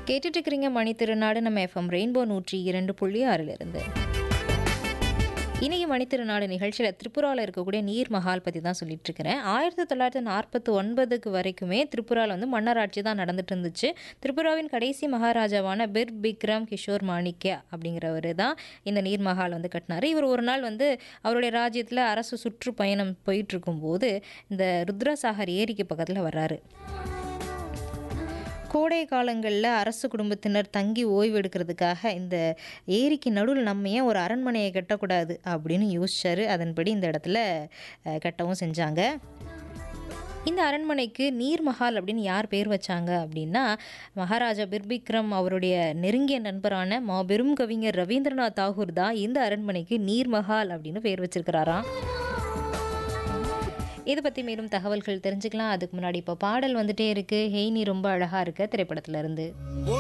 கேட்டுட்டு இருக்கிறீங்க மணி திருநாடு நம்ம எஃப்எம் ரெயின்போ நூற்றி இரண்டு புள்ளி ஆறிலிருந்து இன்னைக்கு மணித்திருநாடு நிகழ்ச்சியில் திரிபுராவில் இருக்கக்கூடிய நீர் மஹால் பற்றி தான் சொல்லிட்டு இருக்கிறேன் ஆயிரத்தி தொள்ளாயிரத்தி நாற்பத்தி ஒன்பதுக்கு வரைக்குமே திரிபுராவில் வந்து மன்னராட்சி தான் நடந்துட்டு இருந்துச்சு திரிபுராவின் கடைசி மகாராஜாவான பிர் பிக்ரம் கிஷோர் மாணிக்யா அப்படிங்கிறவர் தான் இந்த நீர் மஹால் வந்து கட்டினார் இவர் ஒரு நாள் வந்து அவருடைய ராஜ்யத்தில் அரசு சுற்றுப்பயணம் போயிட்டு இருக்கும்போது இந்த ருத்ரசாகர் ஏரிக்கு பக்கத்தில் வர்றாரு கோடை காலங்களில் அரசு குடும்பத்தினர் தங்கி ஓய்வு எடுக்கிறதுக்காக இந்த ஏரிக்கு நடுவில் நம்ம ஏன் ஒரு அரண்மனையை கட்டக்கூடாது அப்படின்னு யோசிச்சாரு அதன்படி இந்த இடத்துல அஹ், கட்டவும் செஞ்சாங்க இந்த அரண்மனைக்கு நீர் மஹால் அப்படின்னு யார் பேர் வச்சாங்க அப்படின்னா மகாராஜா பிர்பிக்ரம் அவருடைய நெருங்கிய நண்பரான மாபெரும் கவிஞர் ரவீந்திரநாத் தாகூர் தான் இந்த அரண்மனைக்கு நீர் மஹால் அப்படின்னு பேர் வச்சிருக்கிறாராம் இதை பற்றி மேலும் தகவல்கள் தெரிஞ்சுக்கலாம் அதுக்கு முன்னாடி இப்போ பாடல் வந்துட்டே இருக்கு ஹெய்னி ரொம்ப அழகாக இருக்க திரைப்படத்துல இருந்து